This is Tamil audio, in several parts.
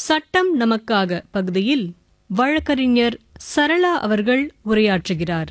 சட்டம் நமக்காக பகுதியில் வழக்கறிஞர் சரளா அவர்கள் உரையாற்றுகிறார்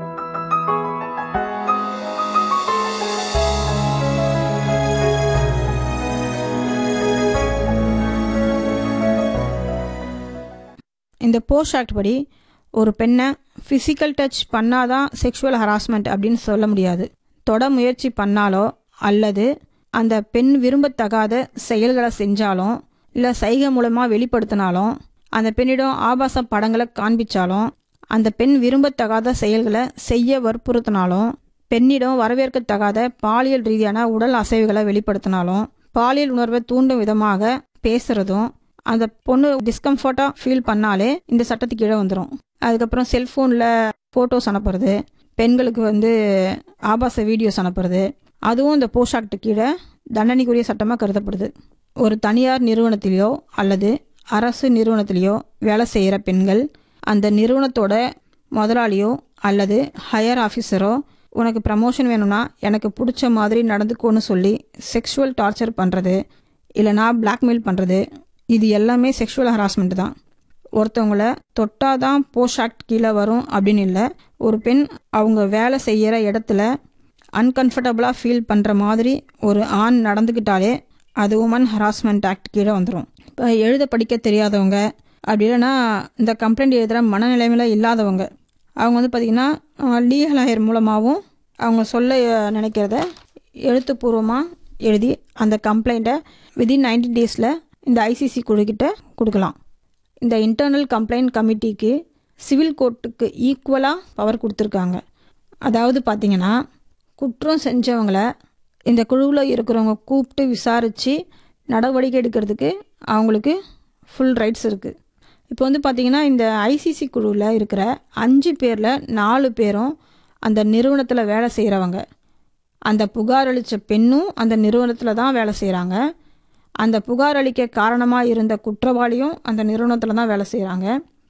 இந்த போஸ்ட் ஆக்ட் படி ஒரு பெண்ணை ஃபிசிக்கல் டச் பண்ணாதான் செக்ஷுவல் ஹராஸ்மெண்ட் அப்படின்னு சொல்ல முடியாது தொட முயற்சி பண்ணாலோ அல்லது அந்த பெண் விரும்பத்தகாத செயல்களை செஞ்சாலும் இல்லை சைகை மூலமாக வெளிப்படுத்தினாலும் அந்த பெண்ணிடம் ஆபாச படங்களை காண்பிச்சாலும் அந்த பெண் விரும்பத்தகாத செயல்களை செய்ய வற்புறுத்தினாலும் பெண்ணிடம் வரவேற்கத்தகாத பாலியல் ரீதியான உடல் அசைவுகளை வெளிப்படுத்தினாலும் பாலியல் உணர்வை தூண்டும் விதமாக பேசுறதும் அந்த பொண்ணு டிஸ்கம்ஃபர்ட்டாக ஃபீல் பண்ணாலே இந்த சட்டத்துக்கு கீழே வந்துடும் அதுக்கப்புறம் செல்ஃபோனில் ஃபோட்டோஸ் அனுப்புறது பெண்களுக்கு வந்து ஆபாச வீடியோஸ் அனுப்புறது அதுவும் இந்த போஸ்ட் ஆக்ட் கீழே தண்டனைக்குரிய சட்டமாக கருதப்படுது ஒரு தனியார் நிறுவனத்திலேயோ அல்லது அரசு நிறுவனத்திலேயோ வேலை செய்கிற பெண்கள் அந்த நிறுவனத்தோட முதலாளியோ அல்லது ஹையர் ஆஃபீஸரோ உனக்கு ப்ரமோஷன் வேணும்னா எனக்கு பிடிச்ச மாதிரி நடந்துக்கோன்னு சொல்லி செக்ஷுவல் டார்ச்சர் பண்ணுறது இல்லைனா பிளாக்மெயில் பண்ணுறது இது எல்லாமே செக்ஷுவல் ஹராஸ்மெண்ட் தான் ஒருத்தவங்கள தொட்டாதான் போஸ்ட் ஆக்ட் கீழே வரும் அப்படின்னு இல்லை ஒரு பெண் அவங்க வேலை செய்கிற இடத்துல அன்கம்ஃபர்டபுளாக ஃபீல் பண்ணுற மாதிரி ஒரு ஆண் நடந்துக்கிட்டாலே அது உமன் ஹராஸ்மெண்ட் ஆக்ட் கீழே வந்துடும் இப்போ எழுத படிக்க தெரியாதவங்க அப்படி இல்லைன்னா இந்த கம்ப்ளைண்ட் எழுதுகிற மனநிலைமையில் இல்லாதவங்க அவங்க வந்து பார்த்திங்கன்னா லீகல் ஹையர் மூலமாகவும் அவங்க சொல்ல அஹ், நினைக்கிறத எழுத்துப்பூர்வமாக எழுதி அந்த கம்ப்ளைண்ட்டை விதின் 90 டேஸில் இந்த ஐசிசி குழுக்கிட்ட கொடுக்கலாம் இந்த இன்டர்னல் கம்ப்ளைண்ட் கமிட்டிக்கு சிவில் கோர்ட்டுக்கு ஈக்குவலாக பவர் கொடுத்துருக்காங்க அதாவது பார்த்தீங்கன்னா குற்றம் செஞ்சவங்கள இந்த குழுவில் இருக்கிறவங்க கூப்பிட்டு விசாரித்து நடவடிக்கை எடுக்கிறதுக்கு அவங்களுக்கு ஃபுல் ரைட்ஸ் இருக்குது இப்போ வந்து பார்த்தீங்கன்னா இந்த ஐசிசி குழுவில் இருக்கிற அஞ்சு பேரில் நாலு பேரும் அந்த நிறுவனத்தில் வேலை செய்கிறவங்க அந்த புகார் அளித்த பெண்ணும் அந்த நிறுவனத்தில் தான் வேலை செய்கிறாங்க அந்த புகார் அளிக்க காரணமாக இருந்த குற்றவாளியும் அந்த நிறுவனத்தில் தான் வேலை செய்கிறாங்க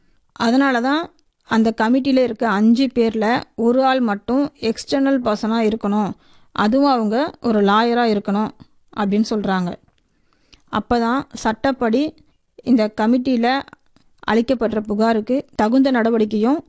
அதனால தான் அந்த கமிட்டியில் இருக்க அஞ்சு பேரில் ஒரு ஆள் மட்டும் எக்ஸ்டர்னல் பர்சனாக இருக்கணும் அதுவும் அவங்க ஒரு லாயராக இருக்கணும் அப்படின்னு சொல்கிறாங்க அப்போ தான் சட்டப்படி இந்த கமிட்டியில் அளிக்கப்படுற புகாருக்கு தகுந்த நடவடிக்கையும்